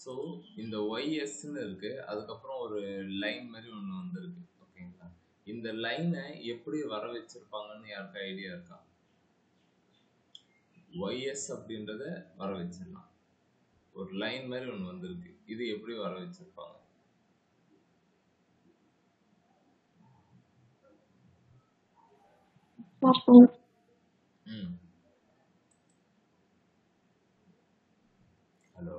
So இந்த ஒய்எஸ்ன்னு இருக்கு அதுக்கப்புறம் ஒரு லைன் மாதிரி ஒன்று வந்திருக்கு ஓகேங்களா இந்த லைனை எப்படி வர வச்சிருப்பாங்கன்னு யாருக்கு ஐடியா இருக்கா ஒய்எஸ் அப்படின்றத வர வச்சிடலாம் ஒரு லைன் மாதிரி ஒன்று வந்திருக்கு இது எப்படி வர வச்சிருப்பாங்க ம் ஹலோ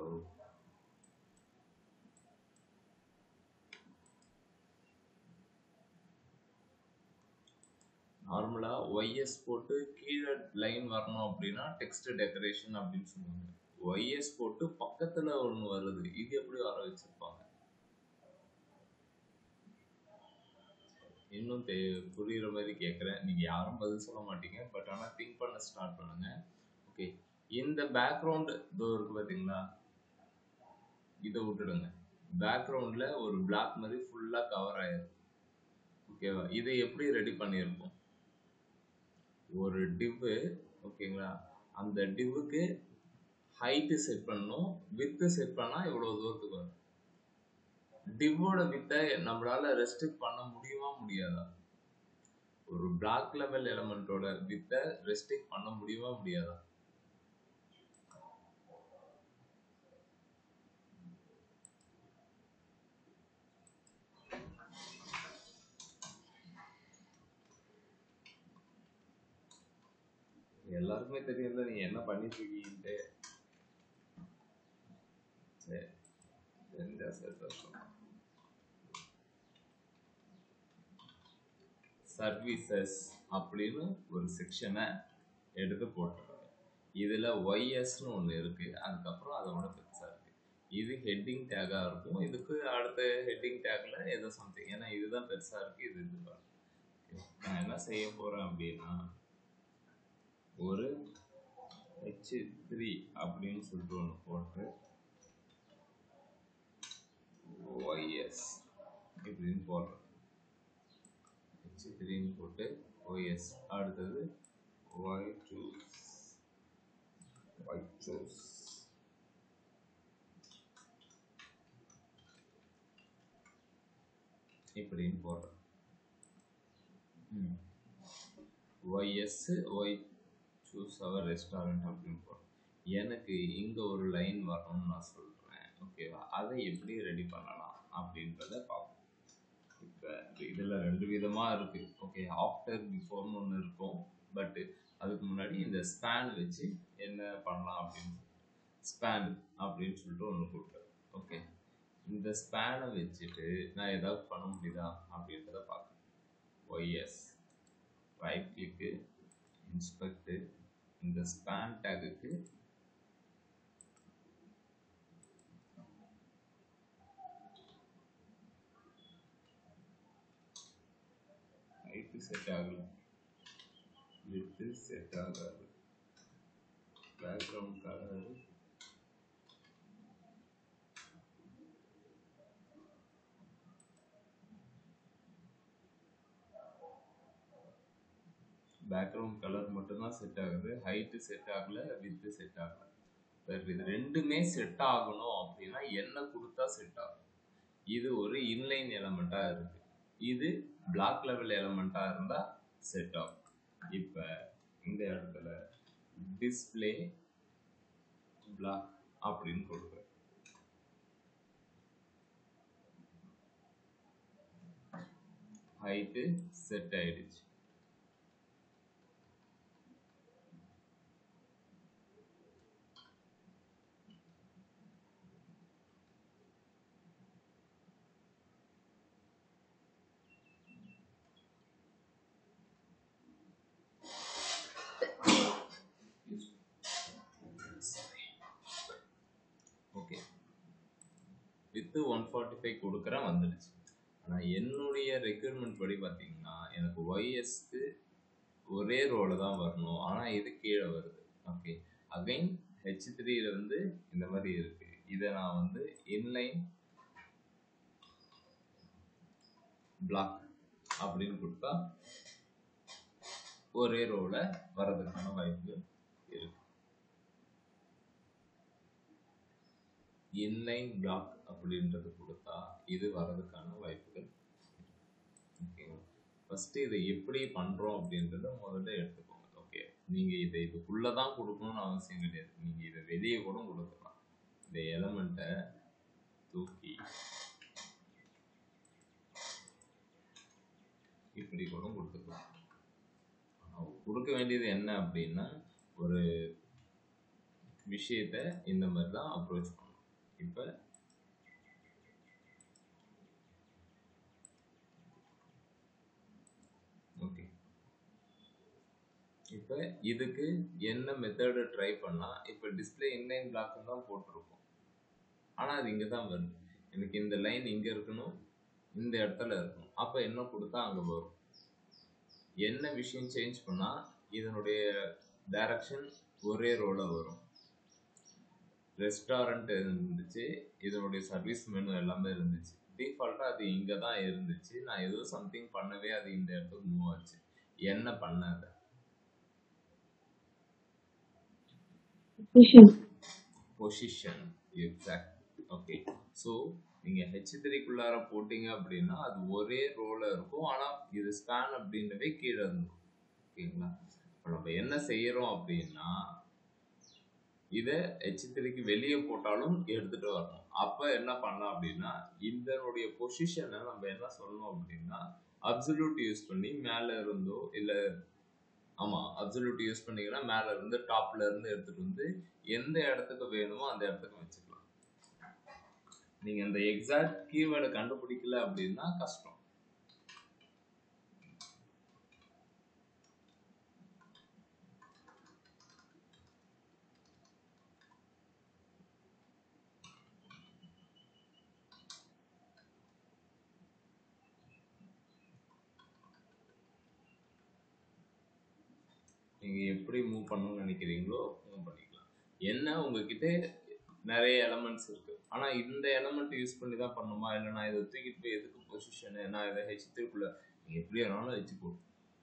நார்மலாக ஒய்எஸ் போட்டு கீழே லைன் வரணும் அப்படின்னா டெக்ஸ்ட் டெக்கரேஷன் அப்படின்னு சொல்லுவாங்க ஒய்எஸ் போட்டு பக்கத்தில் ஒன்று வருது இது எப்படி வர வச்சிருப்பாங்க இன்னும் தெ புரியுற மாதிரி கேட்குறேன் நீங்கள் யாரும் பதில் சொல்ல மாட்டீங்க பட் ஆனால் திங்க் பண்ண ஸ்டார்ட் பண்ணுங்க ஓகே இந்த பேக்ரவுண்ட் இதோ இருக்கு பார்த்தீங்களா இதை விட்டுடுங்க பேக்ரவுண்டில் ஒரு பிளாக் மாதிரி ஃபுல்லாக கவர் ஆயிருக்கு ஓகேவா இதை எப்படி ரெடி பண்ணியிருப்போம் ஒரு டிவ்வு ஓகேங்களா அந்த டிவ்வுக்கு ஹைட்டு செட் பண்ணணும் வித்து செட் பண்ணால் இவ்வளோ தூரத்துக்கு வரும் டிவ்வோட வித்தை நம்மளால ரெஸ்ட்ரிக்ட் பண்ண முடியுமா முடியாதா ஒரு பிளாக் லெவல் எலமெண்ட்டோட வித்தை ரெஸ்ட்ரிக்ட் பண்ண முடியுமா முடியாதா எல்லாருக்குமே தெரியும்ல நீங்க என்ன பண்ணிட்டு இருக்கீங்கன்ட்டு சரி தெரிஞ்சா சரி சர்வீசஸ் அப்படின்னு ஒரு செக்ஷனை எடுத்து போட்டுருக்காங்க இதில் ஒய்எஸ்னு ஒன்று இருக்குது அதுக்கப்புறம் அதோட பெருசாக இருக்குது இது ஹெட்டிங் டேக்காக இருக்கும் இதுக்கு அடுத்த ஹெட்டிங் டேக்கில் ஏதோ சம்திங் ஏன்னா இதுதான் பெருசாக இருக்குது இது இது பாருங்க. நான் என்ன செய்ய போகிறேன் அப்படின்னா ஒரு ஹெச் த்ரீ அப்படின்னு சொல்லிட்டு ஒன்று போட்டு ஒய்எஸ் இப்படின்னு போடுறேன் ஹெச் த்ரீன்னு போட்டு ஒய்எஸ் அடுத்தது ஒய் சூஸ் ஒய் சூஸ் இப்படின்னு போடுறேன் yes why choose our restaurant அப்படின்னு போடுறேன் எனக்கு இங்கே ஒரு லைன் வரணும்னு நான் சொல்கிறேன் ஓகேவா அதை எப்படி ரெடி பண்ணலாம் அப்படின்றத பார்ப்போம் இப்போ இதில் ரெண்டு விதமாக இருக்குது ஓகே ஆஃப்டர் பிஃபோர்னு ஒன்று இருக்கும் பட்டு அதுக்கு முன்னாடி இந்த ஸ்பேன் வச்சு என்ன பண்ணலாம் அப்படின்னு ஸ்பேன் அப்படின்னு சொல்லிட்டு ஒன்று கொடுக்குறேன் ஓகே இந்த ஸ்பேனை வச்சுட்டு நான் ஏதாவது பண்ண முடியுதா அப்படின்றத பார்க்கணும் ஒய்எஸ் ரைட் கிளிக்கு இன்ஸ்பெக்ட் இந்த ஸ்பேன் டேகுக்கு ஹைட்டு செட் ஆகல வித்து செட் ஆகாது பேக்ரவுண்ட் கலர் பேக்ரவுண்ட் கலர் மட்டும்தான் செட் ஆகுது ஹைட்டு செட் ஆகல வித்து செட் ஆகல வேறு இது ரெண்டுமே செட் ஆகணும் அப்படின்னா என்ன கொடுத்தா செட் ஆகும் இது ஒரு இன்லைன் எலமெண்ட்டாக இருக்கு இது பிளாக் லெவல் எலமெண்ட்டாக இருந்தால் செட் ஆகும் இப்போ இந்த இடத்துல டிஸ்பிளே பிளாக் அப்படின்னு கொடுக்குறேன் ஹைட்டு செட் ஆயிடுச்சு okay width one forty five கொடுக்குறேன் வந்துடுச்சு ஆனால் என்னுடைய ரெக்யூர்மெண்ட் படி பார்த்தீங்கன்னா எனக்கு ஒய்எஸ்க்கு ஒரே ரோல தான் வரணும் ஆனால் இது கீழே வருது ஓகே அகைன் ஹெச் த்ரீல வந்து இந்த மாதிரி இருக்கு இதை நான் வந்து இன்லைன் பிளாக் அப்படின்னு கொடுத்தா ஒரே ரோல வர்றதுக்கான வாய்ப்பு இருக்கு இன்லைன் பிளாக் அப்படின்றது கொடுத்தா இது வரதுக்கான வாய்ப்புகள் ஓகேங்களா ஃபஸ்ட்டு இதை எப்படி பண்ணுறோம் அப்படின்றத முதல்ல எடுத்துக்கோங்க ஓகே நீங்கள் இதை இதுக்குள்ளே தான் கொடுக்கணும்னு அவசியம் கிடையாது நீங்கள் இதை வெளியே கூட கொடுக்கலாம் இந்த எலமெண்ட்டை தூக்கி இப்படி கூட கொடுத்துக்கலாம் ஆனா, கொடுக்க வேண்டியது என்ன அப்படின்னா ஒரு விஷயத்த இந்த மாதிரி தான் அப்ரோச் பண்ணணும் இப்போ ஓகே இப்போ இதுக்கு என்ன மெத்தடு ட்ரை பண்ணா இப்போ டிஸ்பிளே இன்லைன் பிளாக் தான் போட்டிருக்கோம் ஆனால் அது இங்கே தான் வருது எனக்கு இந்த லைன் இங்கே இருக்கணும் இந்த இடத்துல இருக்கணும் அப்போ என்ன கொடுத்தா அங்கே வரும் என்ன விஷயம் சேஞ்ச் பண்ணால் இதனுடைய டைரக்ஷன் ஒரே ரோல வரும் ரெஸ்டாரண்ட் இருந்துச்சு இதனுடைய சர்வீஸ் மெனு எல்லாமே இருந்துச்சு டிஃபால்ட்டாக அது இங்கே தான் இருந்துச்சு நான் ஏதோ சம்திங் பண்ணவே அது இந்த இடத்துக்கு மூவ் ஆச்சு என்ன பண்ணாத Position. Position exact okay so நீங்கள் ஹெச் த்ரீக்குள்ளார போட்டீங்க அப்படின்னா அது ஒரே ரோல இருக்கும் ஆனால் இது ஸ்பேன் அப்படின்றவே கீழே இருந்துரும் ஓகேங்களா இப்போ நம்ம என்ன செய்யறோம் அப்படின்னா இதை ஹெச் த்ரீக்கு வெளியே போட்டாலும் எடுத்துட்டு வரணும் அப்போ என்ன பண்ணலாம் அப்படின்னா இதனுடைய பொசிஷனை நம்ம என்ன சொல்லணும் அப்படின்னா அப்சல்யூட் யூஸ் பண்ணி மேலே இருந்தோ இல்லை ஆமாம் அப்சல்யூட் யூஸ் பண்ணீங்கன்னா மேலே இருந்து டாப்ல இருந்து எடுத்துட்டு வந்து எந்த இடத்துக்கு வேணுமோ அந்த இடத்துக்கு வச்சுக்கலாம் நீங்க அந்த எக்ஸாக்ட் கீவேர்டை கண்டுபிடிக்கல அப்படின்னா கஷ்டம் நீங்க எப்படி மூவ் பண்ணணும்னு நினைக்கிறீங்களோ மூவ் பண்ணிக்கலாம் என்ன உங்ககிட்ட நிறைய எலமெண்ட்ஸ் இருக்கு ஆனா இந்த எலமெண்ட் யூஸ் பண்ணி தான் பண்ணுமா இல்லை நான் இதை தூக்கிட்டு போய் எதுக்கு பொசிஷனு நான் இதை ஹெச் த்ரீக்குள்ள நீங்க எப்படி வேணாலும் வச்சு போடும்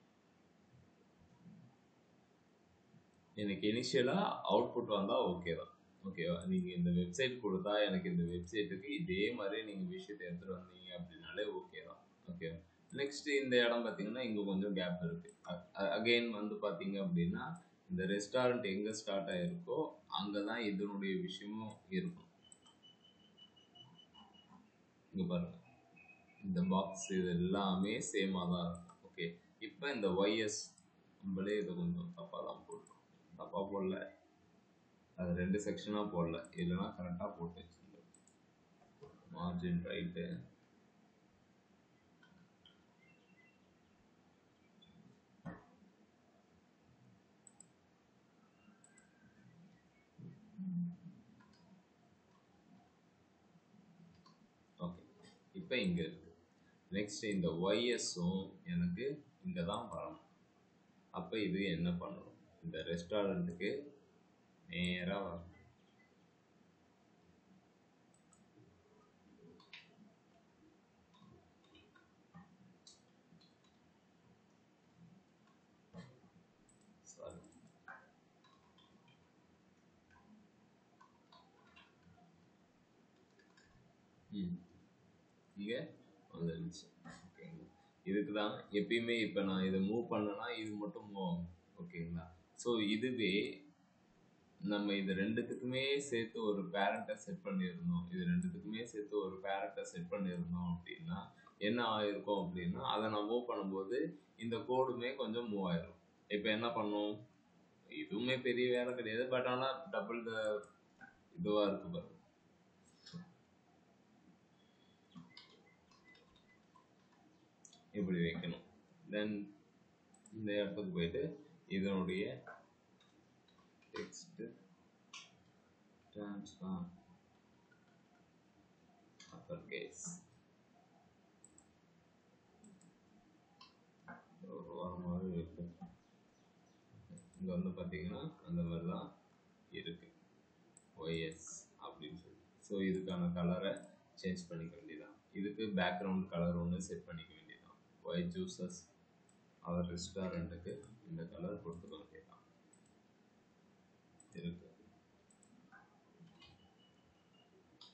எனக்கு இனிஷியலா அவுட்புட் வந்தா ஓகே தான் ஓகேவா நீங்க இந்த வெப்சைட் கொடுத்தா எனக்கு இந்த வெப்சைட்டுக்கு இதே மாதிரி நீங்க விஷயத்தை எடுத்துட்டு வந்தீங்க அப்படின்னாலே ஓகே தான் ஓகே நெக்ஸ்ட் இந்த இடம் பார்த்தீங்கன்னா இங்க கொஞ்சம் கேப் இருக்கு அகைன் வந்து பாத்தீங்க அப்படின்னா இந்த ரெஸ்டாரண்ட் எங்க ஸ்டார்ட் ஆயிருக்கோ அங்கதான் இதனுடைய விஷயமும் இருக்கும் இங்க பாருங்க இந்த பாக்ஸ் இது எல்லாமே சேமாக தான் இருக்கும் ஓகே இப்போ இந்த ஒய்எஸ் நம்மளே இதை கொஞ்சம் தப்பாக தான் போட்டோம் தப்பாக போடல அது ரெண்டு செக்ஷனாக போடல இல்லைன்னா கரெக்டாக போட்டு வச்சிருந்தோம் மார்ஜின் ரைட்டு ஓகே இப்போ இங்கே இருக்கு நெக்ஸ்ட் இந்த ஒய்எஸும் எனக்கு இங்கே தான் வரணும் அப்போ இது என்ன பண்ணணும் இந்த ரெஸ்டாரண்ட்டுக்கு நேராக வரணும் சாரி ம் இங்கே வந்துருந்துச்சு ஓகேங்களா இதுக்கு தான் எப்பயுமே இப்போ நான் இதை மூவ் பண்ணேன்னா இது மட்டும் மூவ் ஆகும் ஓகேங்களா ஸோ இதுவே நம்ம இது ரெண்டுத்துக்குமே சேர்த்து ஒரு பேரண்ட்டை செட் பண்ணியிருந்தோம் இது ரெண்டுத்துக்குமே சேர்த்து ஒரு பேரண்ட்டை செட் பண்ணியிருந்தோம் அப்படின்னா என்ன ஆயிருக்கும் அப்படின்னா அதை நான் மூவ் பண்ணும்போது இந்த கோடுமே கொஞ்சம் மூவ் ஆயிரும் இப்போ என்ன பண்ணும் இதுவுமே பெரிய வேலை கிடையாது பட் ஆனால் டபுள் த இதுவாக இருக்கு பாருங்க இப்படி வைக்கணும் தென் இந்த இடத்துக்கு போயிட்டு இதனுடைய டெக்ஸ்ட் ட்ரான்ஸ்ஃபார்ம் அப்பர் கேஸ் ஒரு வாரமாகவே இருக்கு இங்கே வந்து பார்த்தீங்கன்னா அந்த மாதிரி தான் இருக்கு ஒய்எஸ் அப்படின்னு சொல்லி ஸோ இதுக்கான கலரை சேஞ்ச் பண்ணிக்க வேண்டியதான் இதுக்கு பேக்ரவுண்ட் கலர் ஒன்று செட் பண்ணிக்க வேண்டியதான் ஒய் ஜூசஸ் அவர் ரெஸ்டாரண்ட்டுக்கு இந்த கலர் கொடுத்துக்க வேண்டியதான் இருக்கு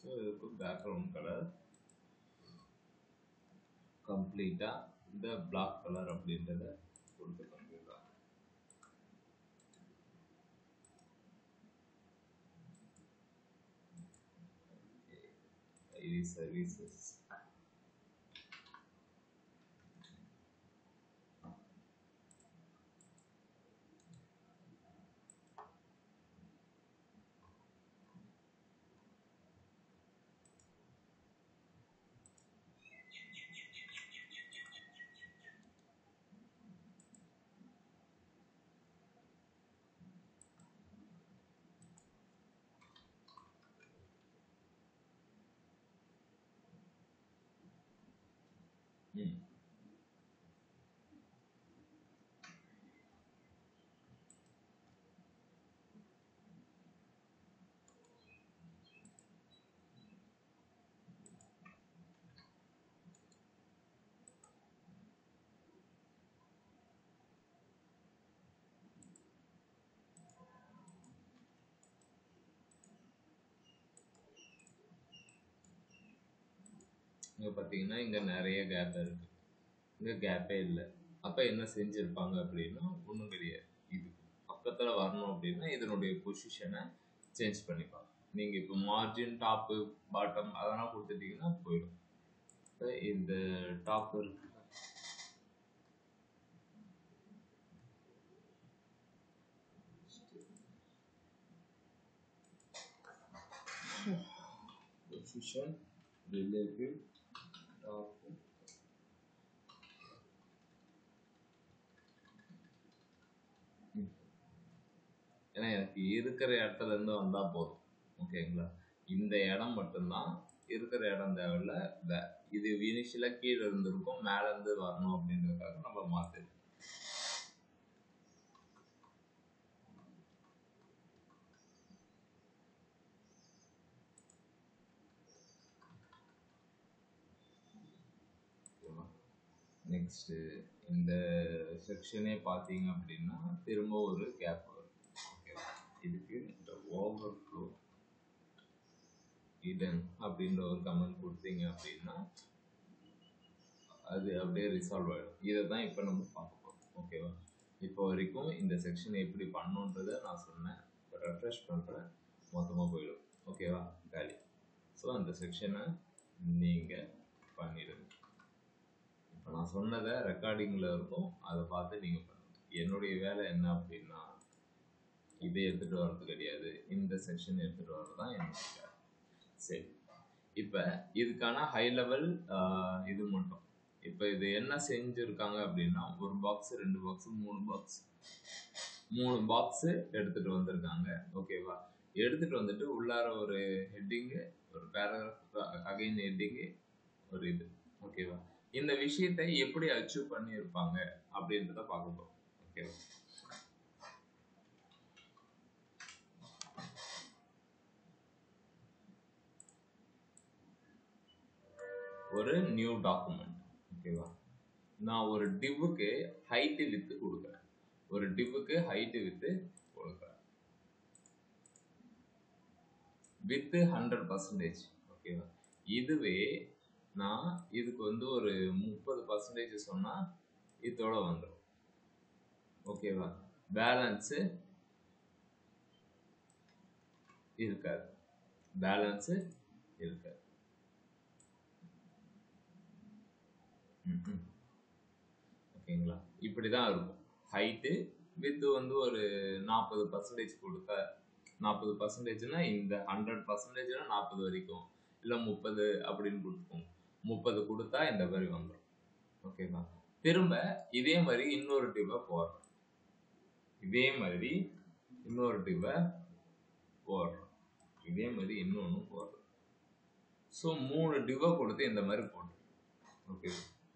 ஸோ இதுக்கு பேக்ரவுண்ட் கலர் கம்ப்ளீட்டாக இந்த பிளாக் கலர் அப்படின்றத கொடுத்து பண்ணிடலாம் ஐடி சர்வீசஸ் ம் இங்கே பார்த்தீங்கன்னா இங்கே நிறைய கேப் இருக்கு இங்கே கேப்பே இல்லை அப்போ என்ன செஞ்சுருப்பாங்க அப்படின்னா ஒன்றும் கிடையாது இது பக்கத்தில் வரணும் அப்படின்னா இதனுடைய பொசிஷனை சேஞ்ச் பண்ணிப்பாங்க நீங்கள் இப்போ மார்ஜின் டாப்பு பாட்டம் அதெல்லாம் கொடுத்துட்டீங்கன்னா போயிடும் இப்ப இந்த டாப் இருக்கு பொசிஷன் ரிலேட்டிவ் டாப் ஏன்னா எனக்கு இருக்கிற இடத்துல இருந்து வந்தா போதும் ஓகேங்களா இந்த இடம் மட்டும்தான் இருக்கிற இடம் தேவையில்ல வே- இது இனிஷியலா கீழே இருந்திருக்கும் மேல இருந்து வரணும் அப்படின்றதுக்காக நம்ம மாத்து நெக்ஸ்ட் இந்த செக்ஷனே பார்த்தீங்க அப்படின்னா திரும்ப ஒரு கேப் வரும் ஓகேவா இதுக்கு இந்த ஓவர் ஃப்ளோ இடன் அப்படின்ற ஒரு கமெண்ட் கொடுத்தீங்க அப்படின்னா அது அப்படியே ரிசால்வ் ஆகிடும் இதை தான் இப்போ நம்ம பார்க்க போகிறோம் ஓகேவா இப்போ வரைக்கும் இந்த செக்ஷன் எப்படி பண்ணணுன்றதை நான் சொன்னேன் இப்போ ரெஃப்ரெஷ் பண்ணுறேன் மொத்தமாக போயிடும் ஓகேவா காலி ஸோ அந்த செக்ஷனை நீங்கள் பண்ணிடுங்க இப்போ நான் சொன்னதை ரெக்கார்டிங்கில் இருக்கும் அதை பார்த்து நீங்கள் பண்ணுங்க என்னுடைய வேலை என்ன அப்படின்னா இதை எடுத்துகிட்டு வர்றது கிடையாது இந்த செக்ஷன் எடுத்துகிட்டு வர்றது தான் என்னுடைய வேலை சரி இப்போ இதுக்கான ஹை லெவல் இது மட்டும் இப்போ இது என்ன செஞ்சுருக்காங்க அப்படின்னா ஒரு பாக்ஸ் ரெண்டு பாக்ஸ் மூணு பாக்ஸ் மூணு பாக்ஸ் எடுத்துட்டு வந்திருக்காங்க ஓகேவா எடுத்துட்டு வந்துட்டு உள்ளார ஒரு ஹெட்டிங்கு ஒரு பேராகிராஃப் அகைன் ஹெட்டிங்கு ஒரு இது ஓகேவா இந்த விஷயத்தை எப்படி அச்சீவ் பண்ணியிருப்பாங்க அப்படின்றத பார்க்க போறோம் ஓகேவா ஒரு நியூ டாக்குமெண்ட் ஓகேவா நான் ஒரு டிவ்வுக்கு ஹைட்டு வித்து கொடுக்குறேன் ஒரு டிவ்வுக்கு ஹைட்டு வித்து கொடுக்குறேன் வித்து ஹண்ட்ரட் பர்சன்டேஜ் ஓகேவா இதுவே நான் இதுக்கு வந்து ஒரு முப்பது பர்சன்டேஜ் சொன்னால் இதோட வந்துடும் ஓகேவா பேலன்ஸு இருக்காது பேலன்ஸு இருக்காது ம்ம். ஓகேங்களா இப்படி தான் இருக்கும் ஹைட்டு வித்து வந்து ஒரு நாற்பது பர்சன்டேஜ் கொடுத்தா நாற்பது பர்சன்டேஜ்னா இந்த ஹண்ட்ரட் பர்சன்டேஜ்னா நாற்பது வரைக்கும் இல்லை முப்பது அப்படின்னு கொடுத்துக்கோங்க முப்பது கொடுத்தா இந்த மாதிரி வந்துடும் ஓகேவா திரும்ப இதே மாதிரி இன்னொரு டிவை போடுறோம் இதே மாதிரி இன்னொரு டிவை போடுறோம் இதே மாதிரி இன்னொன்று போடுறோம் ஸோ மூணு டிவை கொடுத்து இந்த மாதிரி போடுறோம் ஓகே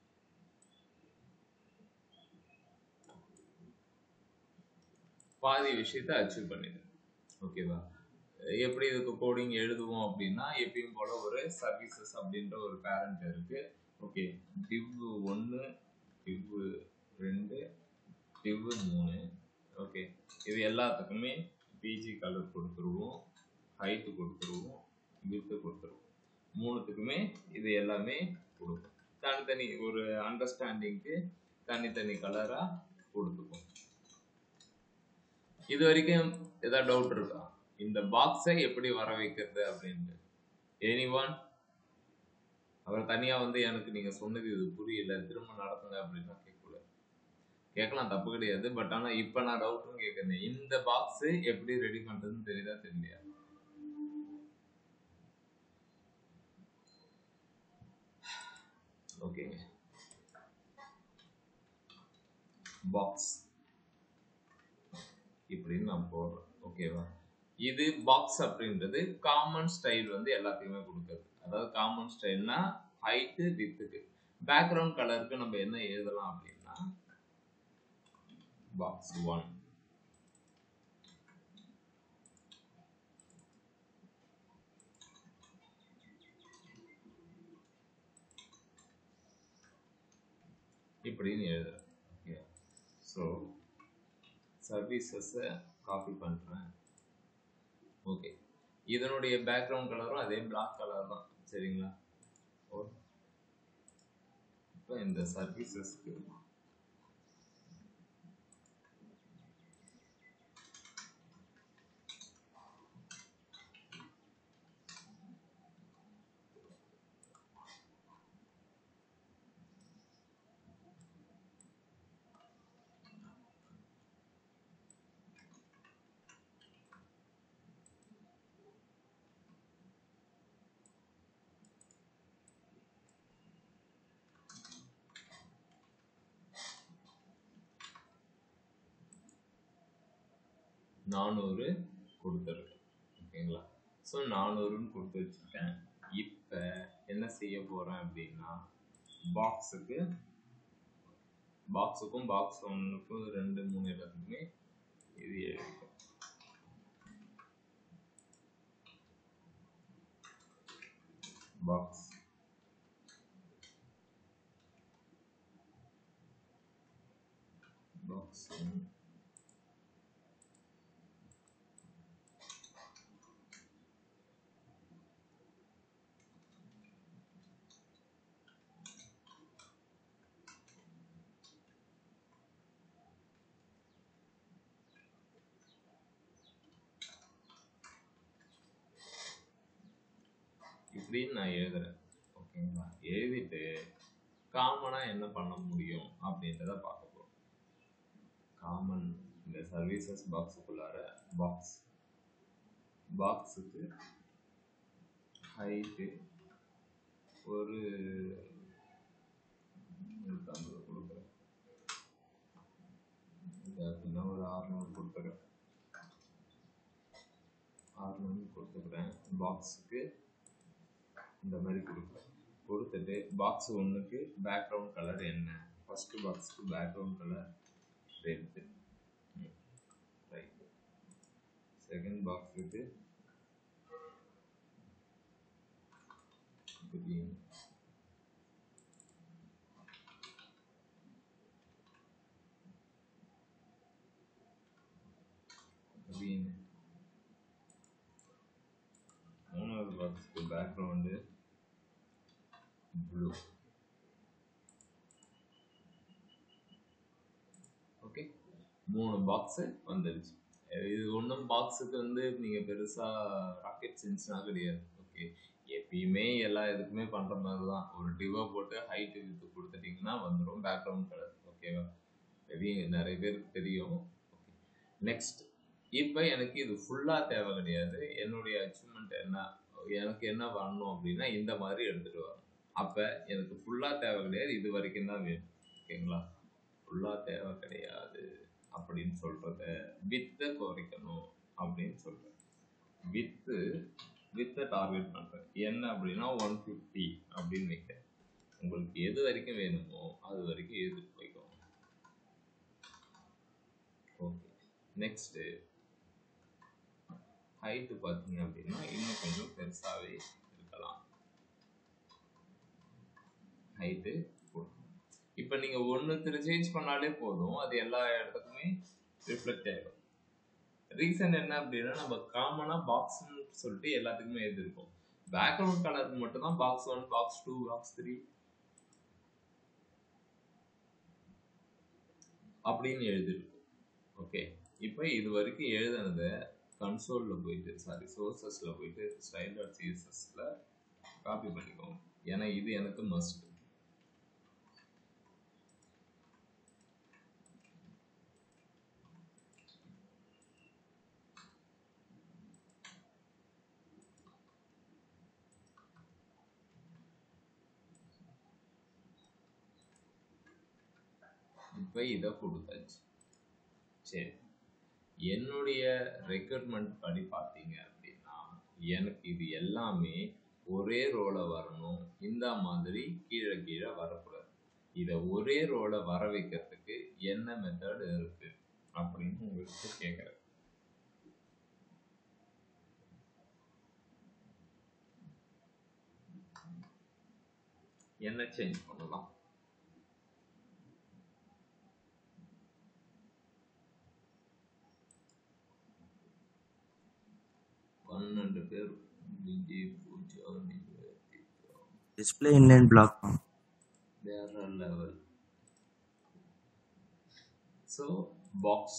பாதி விஷயத்த அச்சீவ் பண்ணிடு ஓகேவா எப்படி இதுக்கு கோடிங் எழுதுவோம் அப்படின்னா எப்பயும் போல ஒரு சர்வீசஸ் அப்படின்ற ஒரு பேரண்ட் இருக்கு ஓகே டிவ் ஒன்று டிவ் ரெண்டு டிவ் மூணு ஓகே இது எல்லாத்துக்குமே பிஜி கலர் கொடுத்துருவோம் ஹைட்டு கொடுத்துருவோம் வித்து கொடுத்துரும் மூணுத்துக்குமே இது எல்லாமே கொடுக்கும் தனித்தனி ஒரு அண்டர்ஸ்டாண்டிங்க்கு தனித்தனி கலரா கொடுத்துக்கும் இது வரைக்கும் ஏதாவது டவுட் இருக்கா இந்த பாக்ஸை எப்படி வர வைக்கிறது அப்படின்ட்டு எனி ஒன் அவர் தனியா வந்து எனக்கு நீங்க சொன்னது இது புரியல திரும்ப நடத்துங்க அப்படின்னா கேட்கக்கூடாது கேட்கலாம் தப்பு கிடையாது பட் ஆனா இப்ப நான் டவுட்டும் கேட்கறேன் இந்த பாக்ஸ் எப்படி ரெடி பண்றதுன்னு தெரியுதா தெரியலையா ஓகேங்க பாக்ஸ் இப்படின்னு நான் போடுறேன் ஓகேவா இது பாக்ஸ் அப்படின்றது காமன் ஸ்டைல் வந்து எல்லாத்தையுமே கொடுக்குறது அதாவது காமன் ஸ்டைல்னா ஹைட்டு வித்துக்கு பேக்ரவுண்ட் கலருக்கு நம்ம என்ன எழுதலாம் அப்படின்னா பாக்ஸ் ஒன் இப்படின்னு எழுதுறேன் ஓகே ஸோ சர்வீசஸை காப்பி பண்ணுறேன் ஓகே இதனுடைய பேக்ரவுண்ட் கலரும் அதே பிளாக் கலர் தான் சரிங்களா ஓ இப்போ இந்த சர்வீசஸ்க்கு நானூறு கொடுத்துருக்கேன் ஓகேங்களா ஸோ நானூறுன்னு கொடுத்து வச்சுருக்கேன் இப்போ என்ன செய்ய போகிறேன் அப்படின்னா பாக்ஸுக்கு பாக்ஸுக்கும் பாக்ஸ் ஒன்றுக்கும் ரெண்டு மூணு எல்லாத்துக்குமே இது எழுதிக்கும் பாக்ஸ் பாக்ஸ் இப்படின்னு நான் எழுதுறேன் ஓகேங்களா எழுதிட்டு காமனாக என்ன பண்ண முடியும் அப்படின்றத பார்க்க போகிறோம் காமன் இந்த சர்வீசஸ் பாக்ஸுக்குள்ளார பாக்ஸ் பாக்ஸுக்கு ஹைட்டு ஒரு நூற்றம்பது கொடுக்குறேன் இது அப்படின்னா ஒரு அறநூறு கொடுத்துறேன் அறநூறு கொடுத்துக்கிறேன் பாக்ஸுக்கு இந்த மாதிரி கொடுக்குறேன் கொடுத்துட்டு பாக்ஸ் ஒன்றுக்கு பேக்ரவுண்ட் கலர் என்ன ஃபஸ்ட்டு பாக்ஸுக்கு background colour red right second பாக்ஸுக்கு green green மூணாவது பாக்ஸுக்கு பேக்ரவுண்டு ப்ளூ ஓகே மூணு பாக்ஸு வந்துடுச்சு இது ஒன்றும் பாக்ஸுக்கு வந்து நீங்கள் பெருசாக ராக்கெட் சென்ஸ்னா கிடையாது ஓகே எப்பயுமே எல்லா இதுக்குமே பண்ணுற மாதிரி தான் ஒரு டிவோ போட்டு ஹைட்டு வித்து கொடுத்துட்டிங்கன்னா வந்துடும் பேக்ரவுண்ட் கலர் ஓகேவா மேபி நிறைய பேருக்கு தெரியும் ஓகே நெக்ஸ்ட் இப்போ எனக்கு இது ஃபுல்லாக தேவை கிடையாது என்னுடைய அச்சீவ்மெண்ட் என்ன எனக்கு என்ன வரணும் அப்படின்னா இந்த மாதிரி எடுத்துகிட்டு வரணும் அப்போ எனக்கு ஃபுல்லாக தேவை கிடையாது இது வரைக்கும் தான் வேணும் ஓகேங்களா ஃபுல்லாக தேவை கிடையாது அப்படின்னு சொல்கிறத வித்தை குறைக்கணும் அப்படின்னு சொல்கிறேன் வித்து வித்தை டார்கெட் பண்ணுறேன் என்ன அப்படின்னா ஒன் ஃபிஃப்டி அப்படின்னு வைக்கிறேன் உங்களுக்கு எது வரைக்கும் வேணுமோ அது வரைக்கும் எழுதிட்டு போய்க்கோங்க ஓகே நெக்ஸ்ட்டு ஹைட்டு பார்த்தீங்க அப்படின்னா இன்னும் கொஞ்சம் பெருசாகவே இருக்கலாம் ஹைட்டு இப்போ நீங்கள் ஒன்று சேஞ்ச் பண்ணாலே போதும் அது எல்லா இடத்துக்குமே ரிஃப்ளெக்ட் ஆகிடும் ரீசன் என்ன அப்படின்னா நம்ம காமனாக பாக்ஸ்ன்னு சொல்லிட்டு எல்லாத்துக்குமே எழுதிருக்கோம் பேக்ரவுண்ட் கலருக்கு மட்டும் தான் box one box two box three அப்படின்னு எழுதிருக்கு ஓகே இப்போ இது வரைக்கும் எழுதுனதை கன்சோலில் போயிட்டு சாரி சோர்சஸில் போயிட்டு ஸ்டைல் டாட் சிஎஸ்எஸில் காப்பி பண்ணிக்கோங்க ஏன்னா இது எனக்கு மஸ்ட் இப்போ இதை கொடுத்தாச்சு சரி என்னுடைய ரெக்ரூட்மெண்ட் படி பார்த்தீங்க அப்படின்னா எனக்கு இது எல்லாமே ஒரே ரோல வரணும் இந்த மாதிரி கீழே கீழே வரக்கூடாது இதை ஒரே ரோல வர வைக்கிறதுக்கு என்ன மெத்தட் இருக்கு அப்படின்னு உங்களுக்கு கேட்குறேன் என்ன சேஞ்ச் பண்ணலாம் பன்னெண்டு பேர் Vijay Pooja Nivedita display inline block தான் வேற லெவல் ஸோ பாக்ஸ்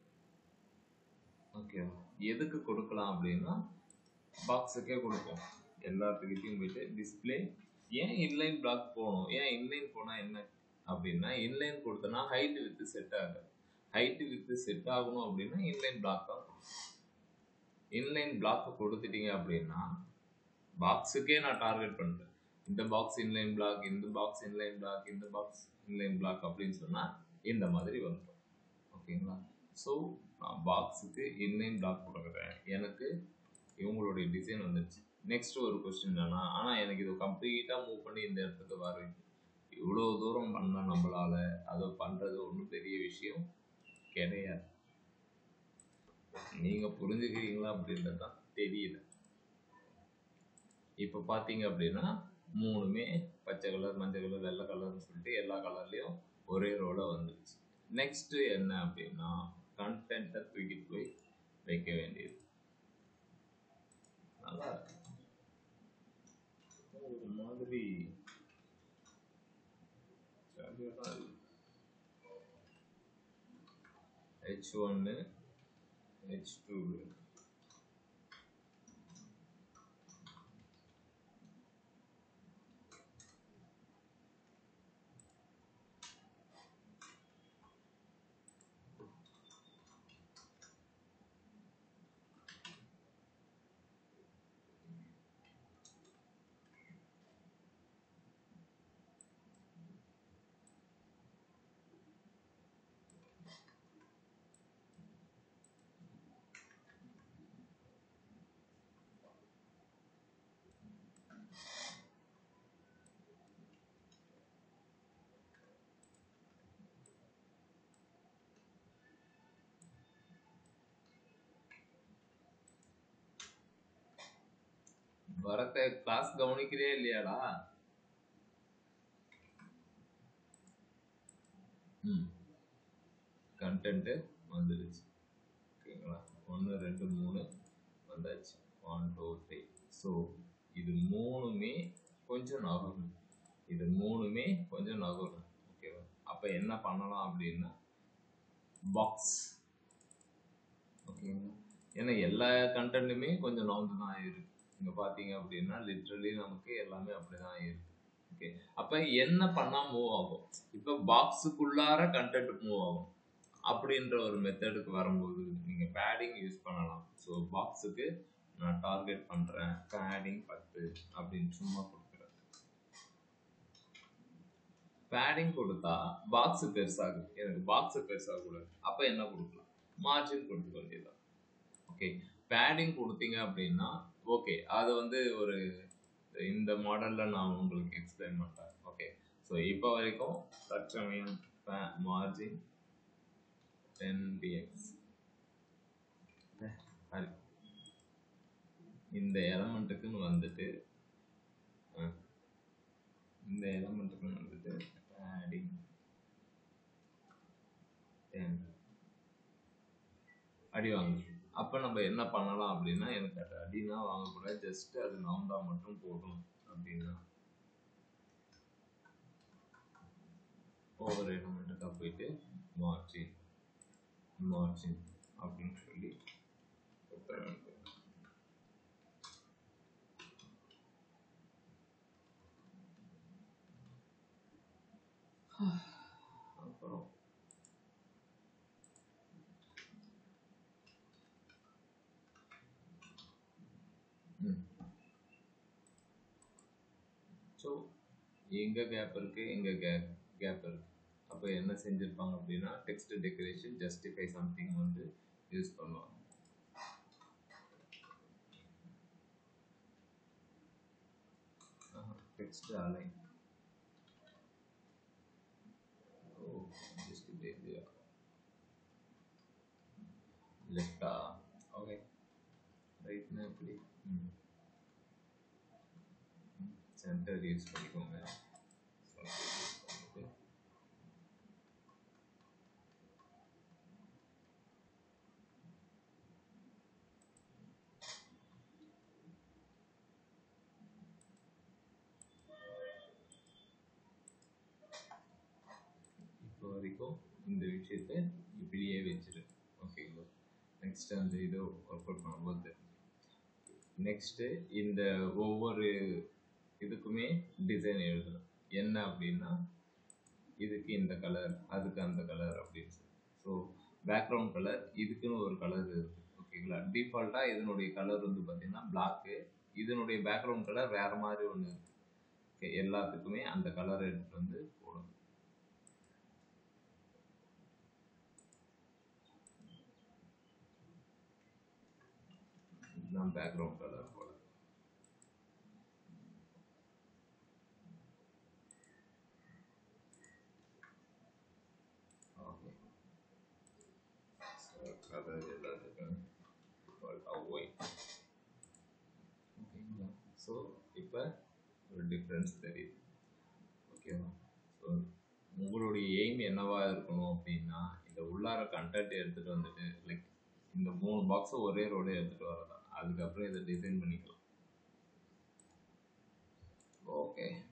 ஓகே எதுக்கு கொடுக்கலாம் அப்படின்னா பாக்ஸுக்கே கொடுப்போம் எல்லாத்துக்கிட்டையும் போயிட்டு டிஸ்பிளே ஏன் இன்லைன் பிளாக் போகணும் ஏன் இன்லைன் போனால் என்ன அப்படின்னா இன்லைன் கொடுத்தனா ஹைட் வித்து செட் ஆகாது ஹைட் வித்து செட் ஆகணும் அப்படின்னா இன்லைன் பிளாக் தான் இன்லைன் பிளாக் கொடுத்துட்டீங்க அப்படின்னா பாக்ஸுக்கே நான் டார்கெட் பண்ணுறேன் இந்த பாக்ஸ் இன்லைன் பிளாக் இந்த பாக்ஸ் இன்லைன் பிளாக் இந்த பாக்ஸ் இன்லைன் பிளாக் அப்படின்னு சொன்னால் இந்த மாதிரி வந்துடும் ஓகேங்களா ஸோ நான் பாக்ஸுக்கு இன்லைன் பிளாக் கொடுக்குறேன் எனக்கு இவங்களுடைய டிசைன் வந்துடுச்சு நெக்ஸ்ட் ஒரு கொஸ்டின் என்னன்னா ஆனால் எனக்கு இது கம்ப்ளீட்டாக மூவ் பண்ணி இந்த இடத்துக்கு வர இவ்வளோ தூரம் பண்ண நம்மளால அதை பண்ணுறது ஒன்றும் பெரிய விஷயம் கிடையாது நீங்கள் புரிஞ்சுக்கிறீங்களா அப்படின்றது தான் தெரியல இப்போ பார்த்தீங்க அப்படின்னா மூணுமே பச்சை கலர் மஞ்சள் கலர் வெள்ளை கலர்னு சொல்லிட்டு எல்லா கலர்லேயும் ஒரே ரோல வந்துருச்சு நெக்ஸ்ட் என்ன அப்படின்னா கண்டென்ட்டை தூக்கிட்டு போய் வைக்க வேண்டியது நல்லா இருக்கு ஒரு மாதிரி ஹெச் ஒன்று ஹெச் டூ பரத்தை கிளாஸ் கவனிக்கிறே இல்லையாடா ம் கண்டென்ட்டு வந்துடுச்சு ஓகேங்களா ஒன்று ரெண்டு மூணு வந்தாச்சு ஒன் டூ த்ரீ ஸோ இது மூணுமே கொஞ்சம் நகரும் இது மூணுமே கொஞ்சம் நகரும் ஓகேவா அப்போ என்ன பண்ணலாம் அப்படின்னா பாக்ஸ் ஓகேங்களா ஏன்னா எல்லா கண்டென்ட்டுமே கொஞ்சம் நவுந்து தான் இருக்கு இங்கே பார்த்தீங்க அப்படின்னா லிட்ரலி நமக்கு எல்லாமே அப்படிதான் இருக்கு ஓகே அப்போ என்ன பண்ணால் மூவ் ஆகும் இப்போ பாக்ஸுக்குள்ளார கண்டென்ட் மூவ் ஆகும் அப்படின்ற ஒரு மெத்தடுக்கு வரும்போது நீங்கள் பேடிங் யூஸ் பண்ணலாம் ஸோ பாக்ஸுக்கு நான் டார்கெட் பண்ணுறேன் பேடிங் பத்து அப்படின்னு சும்மா கொடுக்குறேன் பேடிங் கொடுத்தா பாக்ஸ் பெருசாகுது எனக்கு பாக்ஸ் பெருசாகக்கூடாது அப்போ என்ன கொடுக்கலாம் மார்ஜின் கொடுக்க வேண்டியதான் ஓகே பேடிங் கொடுத்தீங்க அப்படின்னா ஓகே அது வந்து ஒரு இந்த மாடலில் நான் உங்களுக்கு எக்ஸ்பிளைன் பண்ணுறேன் ஓகே ஸோ இப்போ வரைக்கும் தற்சமயம் மார்ஜின் டென் டிஎக்ஸ் இந்த எலமெண்ட்டுக்குன்னு வந்துட்டு அஹ், இந்த எலமெண்ட்டுக்குன்னு வந்துட்டு பேடிங் டென் அடி வாங்க அப்போ நம்ம என்ன பண்ணலாம் அப்படின்னா எனக்கு அது அடினா வாங்கக்கூடாது ஜஸ்ட் அது நவுந்தா மட்டும் போதும் அப்படின்னா ஓவர் எலமெண்ட்டுக்காக போயிட்டு மார்ஜின் மார்ஜின் அப்படின்னு சொல்லி கொடுத்துட வேண்டியது. அப்புறம் ம் ஸோ எங்கே கேப் இருக்கு எங்கே கேப் கேப் இருக்கு அப்போ என்ன செஞ்சுருப்பாங்க அப்படின்னா டெக்ஸ்ட் டெக்கரேஷன் ஜஸ்டிஃபை சம்திங் வந்து யூஸ் பண்ணுவாங்க டெக்ஸ்ட் அலைன் ஓ ஜஸ்ட் இல்லையா லெஃப்டா ஓகே ரைட்னா எப்படி ம் சென்டர் யூஸ் பண்ணிக்கோங்க Center use பண்ணிட்டு இப்போ வரைக்கும் இந்த விஷயத்தை இப்படியே வச்சிரு ஓகேங்களா நெக்ஸ்ட் அந்த இது ஒர்க் அவுட் பண்ணும்போது நெக்ஸ்ட்டு இந்த ஒவ்வொரு இதுக்குமே டிசைன் எழுதணும் என்ன அப்படின்னா இதுக்கு இந்த கலர் அதுக்கு அந்த கலர் அப்படின்னு சொல்லி ஸோ பேக்ரவுண்ட் கலர் இதுக்குன்னு ஒரு கலர் இருக்குது ஓகேங்களா டிஃபால்ட்டாக இதனுடைய கலர் வந்து பார்த்தீங்கன்னா பிளாக்கு இதனுடைய பேக்ரவுண்ட் கலர் வேறு மாதிரி ஒன்று இருக்குது ஓகே எல்லாத்துக்குமே அந்த கலர் எடுத்துகிட்டு வந்து போடணும் இதுதான் பேக்ரவுண்ட் கலர் போல ஓகே ஸோ கலர் எல்லாத்துக்கும் ஒயிட் ஓகேங்களா ஸோ இப்போ ஒரு டிஃப்ரென்ஸ் தெரியுது ஓகேவா ஸோ உங்களுடைய எய்ம் என்னவா இருக்கணும் அப்படின்னா இந்த உள்ளார கண்டென்ட் எடுத்துகிட்டு வந்துட்டு லைக் இந்த மூணு பாக்ஸை ஒரே ரோடு எடுத்துகிட்டு வரதான் அதுக்கப்புறம் இதை டிசைன் பண்ணிக்கலாம் ஓகே